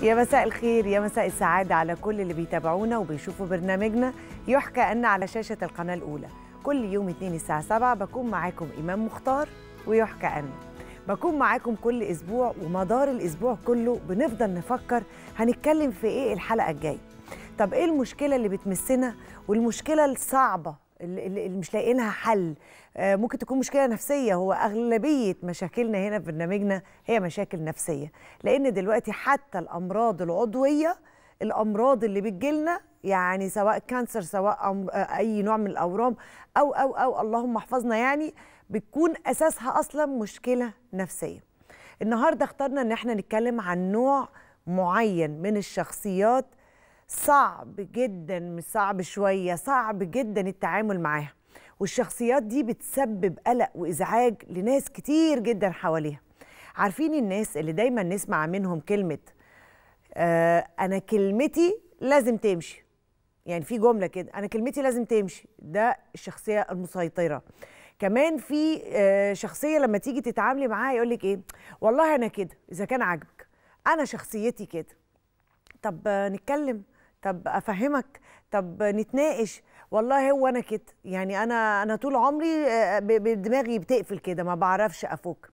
يا مساء الخير يا مساء السعادة على كل اللي بيتابعونا وبيشوفوا برنامجنا يحكى أن على شاشة القناة الأولى كل يوم اثنين الساعة 7 بكون معاكم إمام مختار ويحكى أن بكون معاكم كل أسبوع ومدار الأسبوع كله بنفضل نفكر هنتكلم في إيه الحلقة الجاية طب إيه المشكلة اللي بتمسنا والمشكلة الصعبة اللي اللي مش لاقيين لها حل آه، ممكن تكون مشكله نفسيه هو اغلبيه مشاكلنا هنا في برنامجنا هي مشاكل نفسيه لان دلوقتي حتى الامراض العضويه الامراض اللي بتجيلنا يعني سواء كانسر سواء أم- آه، اي نوع من الاورام او او او اللهم احفظنا يعني بتكون اساسها اصلا مشكله نفسيه النهارده اخترنا ان احنا نتكلم عن نوع معين من الشخصيات صعب جدا مش صعب شويه صعب جدا التعامل معاها والشخصيات دي بتسبب قلق وازعاج لناس كتير جدا حواليها عارفين الناس اللي دايما نسمع منهم كلمه آه انا كلمتي لازم تمشي يعني في جمله كده انا كلمتي لازم تمشي ده الشخصيه المسيطره كمان في آه، شخصيه لما تيجي تتعاملي معاها يقول لك ايه والله انا كده اذا كان عاجبك انا شخصيتي كده طب آه، نتكلم طب افهمك طب نتناقش والله هو انا كده يعني انا انا طول عمري آه، ب- بدماغي بتقفل كده ما بعرفش افك